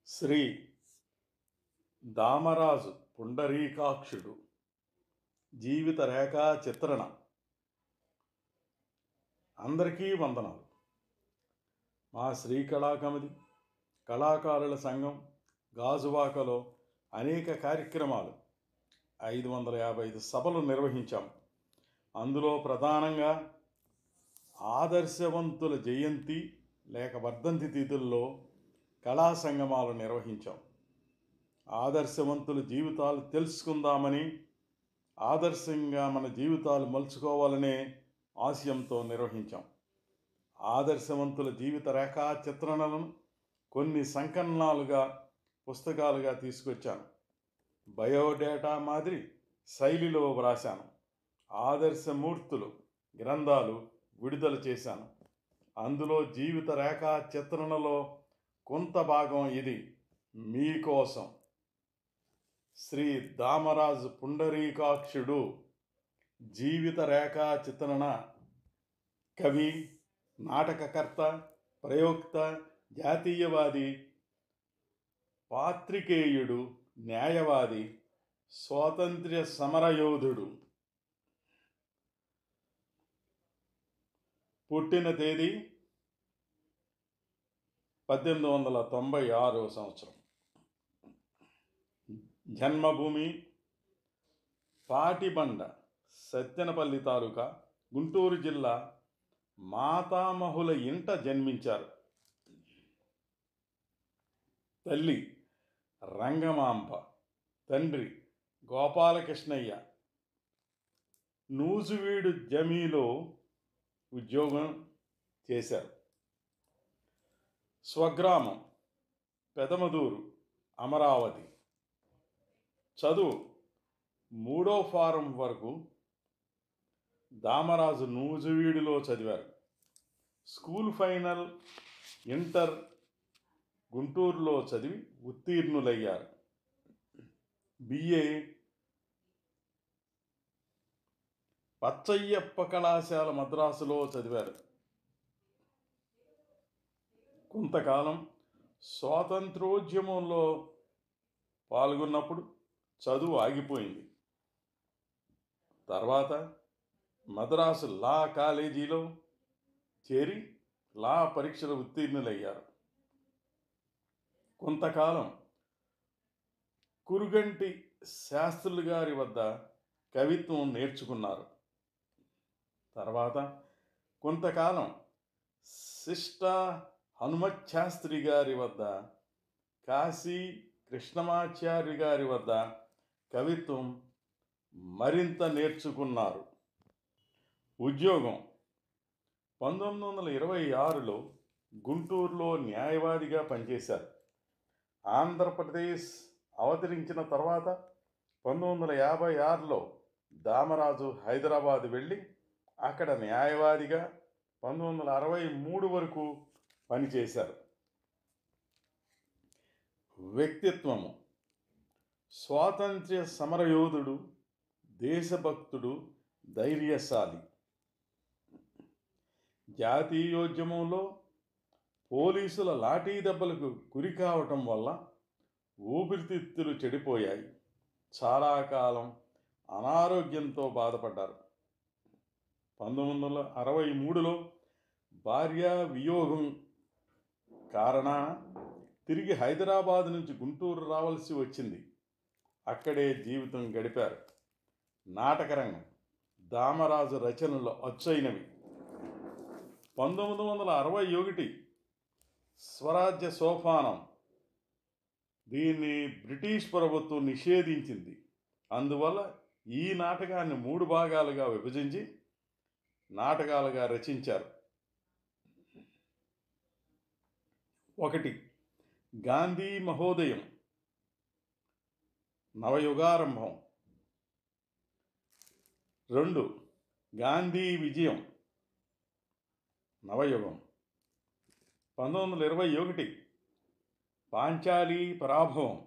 శ్రీ దామరాజు పుండరీకాక్షుడు జీవిత రేఖా చిత్రణ అందరికీ వందనాలు మా శ్రీ కళాకమిది కళాకారుల సంఘం గాజువాకలో అనేక కార్యక్రమాలు ఐదు వందల యాభై ఐదు సభలు నిర్వహించాం అందులో ప్రధానంగా ఆదర్శవంతుల జయంతి లేక వర్ధంతి తిథుల్లో కళా సంగమాలు నిర్వహించాం ఆదర్శవంతుల జీవితాలు తెలుసుకుందామని ఆదర్శంగా మన జీవితాలు మలుచుకోవాలనే ఆశయంతో నిర్వహించాం ఆదర్శవంతుల జీవిత రేఖా చిత్రణలను కొన్ని సంకలనాలుగా పుస్తకాలుగా తీసుకొచ్చాను బయోడేటా మాదిరి శైలిలో వ్రాశాను ఆదర్శమూర్తులు గ్రంథాలు విడుదల చేశాను అందులో జీవిత రేఖా చిత్రణలో కొంత భాగం ఇది మీకోసం శ్రీ దామరాజు పుండరీకాక్షుడు జీవిత రేఖా చిత్రణ కవి నాటకకర్త ప్రయోక్త జాతీయవాది పాత్రికేయుడు న్యాయవాది స్వాతంత్ర్య సమరయోధుడు పుట్టిన తేదీ పద్దెనిమిది వందల తొంభై ఆరో సంవత్సరం జన్మభూమి పాటిబండ సత్తెనపల్లి తాలూకా గుంటూరు జిల్లా మాతామహుల ఇంట జన్మించారు తల్లి రంగమాంబ తండ్రి గోపాలకృష్ణయ్య నూజువీడు జమీలో ఉద్యోగం చేశారు స్వగ్రామం పెదమదూరు అమరావతి చదువు మూడో ఫారం వరకు దామరాజు నూజువీడిలో చదివారు స్కూల్ ఫైనల్ ఇంటర్ గుంటూరులో చదివి ఉత్తీర్ణులయ్యారు బిఏ పచ్చయ్యప్ప కళాశాల మద్రాసులో చదివారు కొంతకాలం స్వాతంత్రోద్యమంలో పాల్గొన్నప్పుడు చదువు ఆగిపోయింది తర్వాత మద్రాసు లా కాలేజీలో చేరి లా పరీక్షలు ఉత్తీర్ణులయ్యారు కొంతకాలం కురుగంటి శాస్త్రులు గారి వద్ద కవిత్వం నేర్చుకున్నారు తర్వాత కొంతకాలం శిష్ట హనుమత్ శాస్త్రి గారి వద్ద కాశీ కృష్ణమాచార్య గారి వద్ద కవిత్వం మరింత నేర్చుకున్నారు ఉద్యోగం పంతొమ్మిది వందల ఇరవై ఆరులో గుంటూరులో న్యాయవాదిగా పనిచేశారు ఆంధ్రప్రదేశ్ అవతరించిన తర్వాత పంతొమ్మిది వందల యాభై ఆరులో దామరాజు హైదరాబాద్ వెళ్ళి అక్కడ న్యాయవాదిగా పంతొమ్మిది వందల అరవై మూడు వరకు పనిచేశారు వ్యక్తిత్వము స్వాతంత్ర్య సమరయోధుడు దేశభక్తుడు ధైర్యశాలి జాతీయోద్యమంలో పోలీసుల లాఠీ దెబ్బలకు గురి కావటం వల్ల ఊపిరితిత్తులు చెడిపోయాయి చాలా కాలం అనారోగ్యంతో బాధపడ్డారు పంతొమ్మిది వందల అరవై మూడులో భార్యా వియోగం కారణాన తిరిగి హైదరాబాద్ నుంచి గుంటూరు రావాల్సి వచ్చింది అక్కడే జీవితం గడిపారు నాటకరంగం దామరాజు రచనలు అచ్చైనవి పంతొమ్మిది వందల అరవై ఒకటి స్వరాజ్య సోపానం దీన్ని బ్రిటిష్ ప్రభుత్వం నిషేధించింది అందువల్ల ఈ నాటకాన్ని మూడు భాగాలుగా విభజించి నాటకాలుగా రచించారు ఒకటి గాంధీ మహోదయం నవయుగారంభం రెండు గాంధీ విజయం నవయుగం పంతొమ్మిది వందల ఇరవై ఒకటి పాంచాలి పరాభవం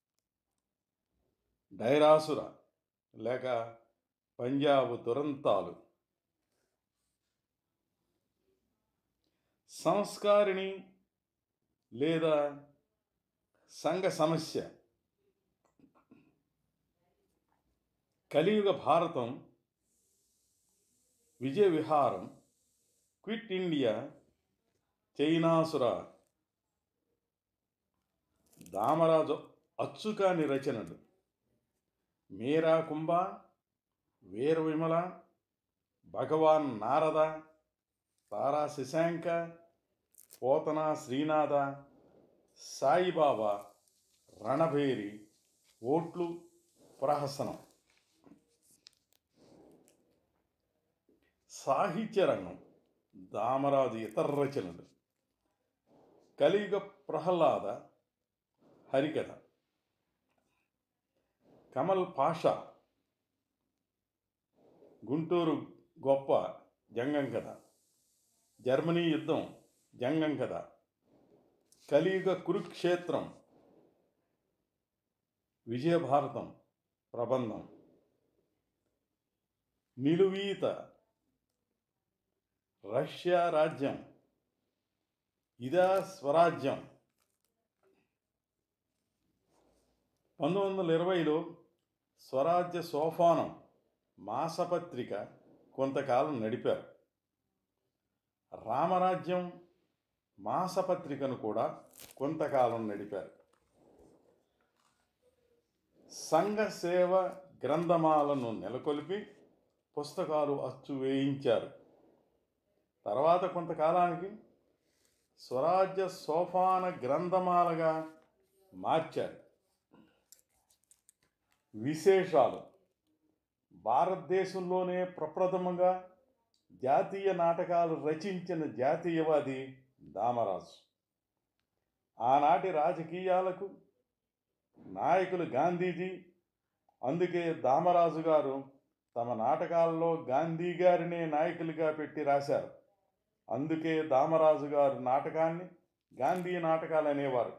డైరాసుర లేక పంజాబ్ దురంతాలు సంస్కారిణి లేదా సంఘ సమస్య కలియుగ భారతం విజయ విహారం క్విట్ ఇండియా చైనాసుర దామరాజు అచ్చుకాని రచనలు మీరా కుంభ వీర విమల భగవాన్ నారద తారా శశాంక పోతన శ్రీనాథ సాయిబాబా రణభేరి ఓట్లు ప్రహసనం సాహిత్య రంగం దామరాజు ఇతర రచనలు కలియుగ ప్రహ్లాద హరికథ కమల్ పాషా గుంటూరు గొప్ప జంగం కథ జర్మనీ యుద్ధం జంగం కథ కలియుగ కురుక్షేత్రం విజయభారతం ప్రబంధం నిలువీత రష్యా రాజ్యం ఇదా స్వరాజ్యం పంతొమ్మిది వందల ఇరవైలో స్వరాజ్య సోపానం మాసపత్రిక కొంతకాలం నడిపారు రామరాజ్యం మాసపత్రికను కూడా కొంతకాలం నడిపారు సంఘ సేవ గ్రంథమాలను నెలకొల్పి పుస్తకాలు అచ్చు వేయించారు తర్వాత కొంతకాలానికి స్వరాజ్య సోపాన గ్రంథమాలగా మార్చారు విశేషాలు భారతదేశంలోనే ప్రప్రథమంగా జాతీయ నాటకాలు రచించిన జాతీయవాది దామరాజు ఆనాటి రాజకీయాలకు నాయకులు గాంధీజీ అందుకే దామరాజు గారు తమ నాటకాల్లో గాంధీ గారినే నాయకులుగా పెట్టి రాశారు అందుకే దామరాజు గారు నాటకాన్ని గాంధీ నాటకాలు అనేవారు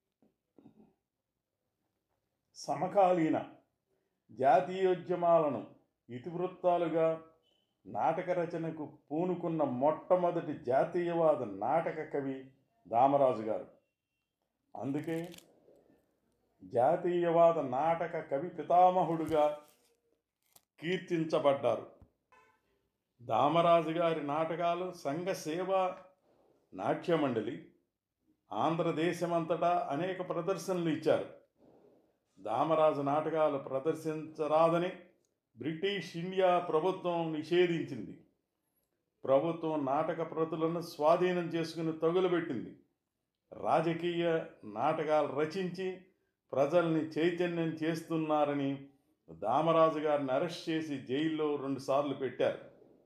సమకాలీన జాతీయోద్యమాలను ఇతివృత్తాలుగా నాటక రచనకు పూనుకున్న మొట్టమొదటి జాతీయవాద నాటక కవి దామరాజు గారు అందుకే జాతీయవాద నాటక కవి పితామహుడుగా కీర్తించబడ్డారు దామరాజు గారి నాటకాలు సంఘ సేవా నాట్యమండలి ఆంధ్రదేశమంతటా అనేక ప్రదర్శనలు ఇచ్చారు దామరాజు నాటకాలు ప్రదర్శించరాదని బ్రిటిష్ ఇండియా ప్రభుత్వం నిషేధించింది ప్రభుత్వం నాటక ప్రతులను స్వాధీనం చేసుకుని తగులబెట్టింది రాజకీయ నాటకాలు రచించి ప్రజల్ని చైతన్యం చేస్తున్నారని దామరాజు గారిని అరెస్ట్ చేసి జైల్లో రెండుసార్లు పెట్టారు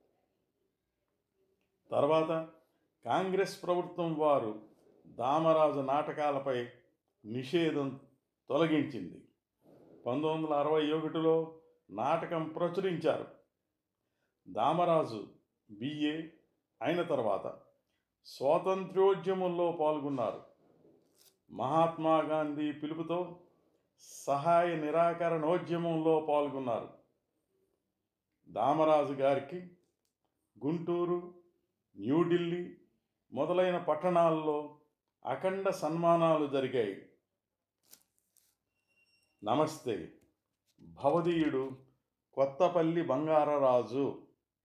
తర్వాత కాంగ్రెస్ ప్రభుత్వం వారు దామరాజు నాటకాలపై నిషేధం తొలగించింది పంతొమ్మిది వందల అరవై ఒకటిలో నాటకం ప్రచురించారు దామరాజు బిఏ అయిన తర్వాత స్వాతంత్ర్యోద్యమంలో పాల్గొన్నారు మహాత్మా గాంధీ పిలుపుతో సహాయ నిరాకరణోద్యమంలో పాల్గొన్నారు దామరాజు గారికి గుంటూరు న్యూఢిల్లీ మొదలైన పట్టణాల్లో అఖండ సన్మానాలు జరిగాయి నమస్తే భవదీయుడు కొత్తపల్లి బంగారరాజు